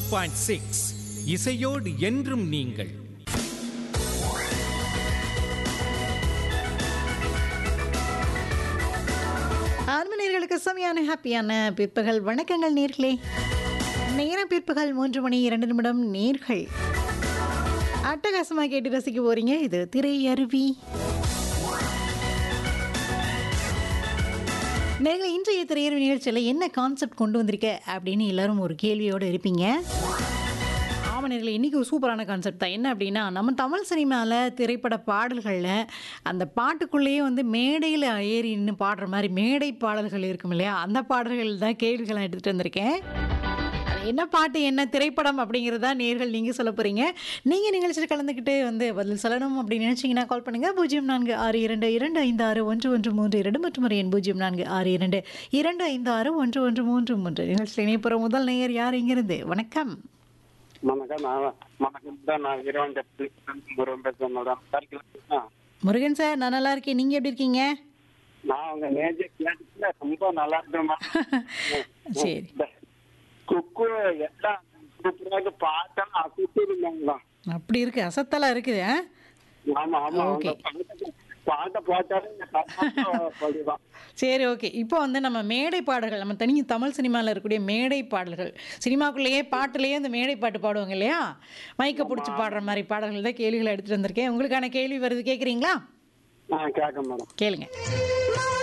Point six இசையோடு என்றும் நீங்கள் ஆறு நேர்களுக்கு செமையான ஹாப்பியான பிற்பகல் வணக்கங்கள் நேர்களே நேரம் பிற்பகல் மூன்று மணி இரண்டு நிமிடம் நேர்கள் அட்டகாசமாக கேட்டு ரசிக்க போறீங்க இது திரை அருவி நேர்களை இன்றைய திரையரவு நிகழ்ச்சியில் என்ன கான்செப்ட் கொண்டு வந்திருக்க அப்படின்னு எல்லாரும் ஒரு கேள்வியோடு இருப்பீங்க ஆமனர்களை இன்றைக்கி ஒரு சூப்பரான கான்செப்ட் தான் என்ன அப்படின்னா நம்ம தமிழ் சினிமாவில் திரைப்பட பாடல்களில் அந்த பாட்டுக்குள்ளேயே வந்து மேடையில் ஏறி நின்று பாடுற மாதிரி மேடை பாடல்கள் இருக்கும் இல்லையா அந்த பாடல்கள் தான் கேள்விகளை எடுத்துகிட்டு வந்திருக்கேன் அது என்ன பாட்டு என்ன திரைப்படம் அப்படிங்கிறதா நேர்கள் நீங்கள் சொல்ல போகிறீங்க நீங்கள் நிகழ்ச்சியில் கலந்துக்கிட்டு வந்து பதில் சொல்லணும் அப்படின்னு நினச்சிங்கன்னா கால் பண்ணுங்கள் பூஜ்ஜியம் நான்கு ஆறு இரண்டு இரண்டு ஐந்து ஆறு ஒன்று ஒன்று மூன்று இரண்டு மற்றும் ஒரு எண் பூஜ்ஜியம் நான்கு ஆறு இரண்டு இரண்டு ஐந்து ஆறு ஒன்று ஒன்று மூன்று மூன்று நிகழ்ச்சியில் இணைப்புற முதல் நேயர் யார் இங்கிருந்து வணக்கம் வணக்கம் நான் வணக்கம் தான் நான் இரவண்ட முருகன் பேசுறேன் மேடம் சரிங்களா முருகன் சார் நான் நல்லா இருக்கேன் நீங்கள் எப்படி இருக்கீங்க நான் உங்க நேஜ கேட்டுல ரொம்ப நல்லா இருக்கேன் சரி குக்கு எல்லாம் சூப்பராக பாட்டம் அசுத்திருந்தாங்க அப்படி இருக்கு அசத்தலா இருக்குது ஆ? ஆமா ஆமா Okay. அவங்க பாட்டை போட்டாலும் படிதான் சரி ஓகே இப்போ வந்து நம்ம மேடை பாடல்கள் நம்ம தனி தமிழ் சினிமாவில் இருக்கக்கூடிய மேடை பாடல்கள் சினிமாக்குள்ளேயே பாட்டுலேயே அந்த மேடை பாட்டு பாடுவாங்க இல்லையா மைக்கை பிடிச்சி பாடுற மாதிரி பாடல்கள் தான் கேள்விகளை எடுத்துகிட்டு வந்திருக்கேன் உங்களுக்கான கேள்வி வருது கேட்குறீங்களா நான் கேட்க மேடம் கேளுங்க